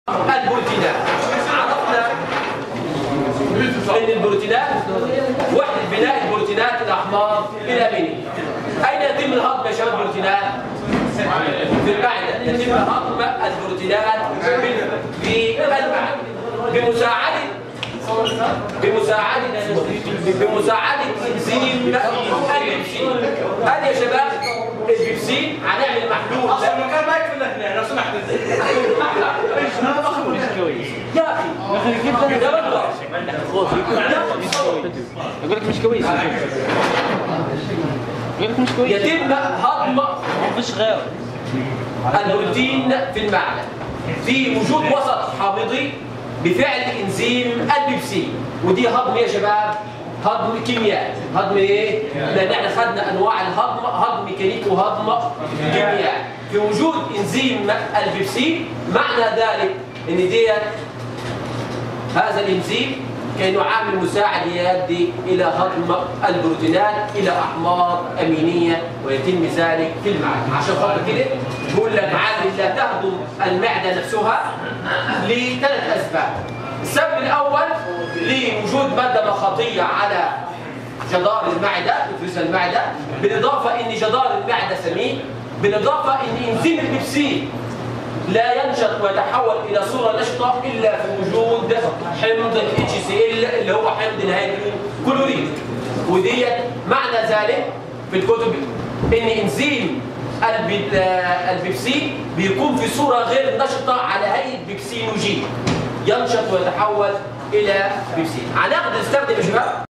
البروتينات عرفنا ان البروتينات وحده بناء البروتينات الاحماض الامينيه اين يتم الهضم يا شباب البروتينات في المعده يتم هضم البروتينات في المعده بمساعده بمساعدة بمساعدة انزيم البيبسين هذا يا شباب البيبسين هنعمل محلول اصلا المكان ما يكفي لك هنا لو سمحت مش كويس يا اخي ده بقدر يقول لك مش كويس يقول لك مش كويس يتم هضم ما فيش غيره البروتين في المعدة في وجود وسط حامضي بفعل انزيم البيبسين ودي هضم يا شباب هضم كيميائي هضم ايه؟ لان احنا خدنا انواع الهضم هضم ميكانيكي وهضم كيميائي في وجود انزيم البيبسين معنى ذلك ان ديت هذا الانزيم كانه عامل مساعد يؤدي الى هضم البروتينات الى احماض امينيه ويتم ذلك في المعده عشان خاطر كده بقول لك عادي لا تهضم المعده نفسها لثلاث اسباب السبب الاول لوجود ماده مخاطيه على جدار المعده نفوس المعده بالاضافه ان جدار المعده سمين بالاضافه ان انزيم البيبسين لا ينشط ويتحول الى صوره نشطه الا في وجود حمض الاتش سي ال اللي هو حمض الهيدروكلوريد وديت معنى ذلك في الكتب ان انزيم البي- البيبسين بيكون في صوره غير نشطه على هيئه بيبسينوجين ينشط ويتحول الى بيبسين هناخد نستخدم يا شباب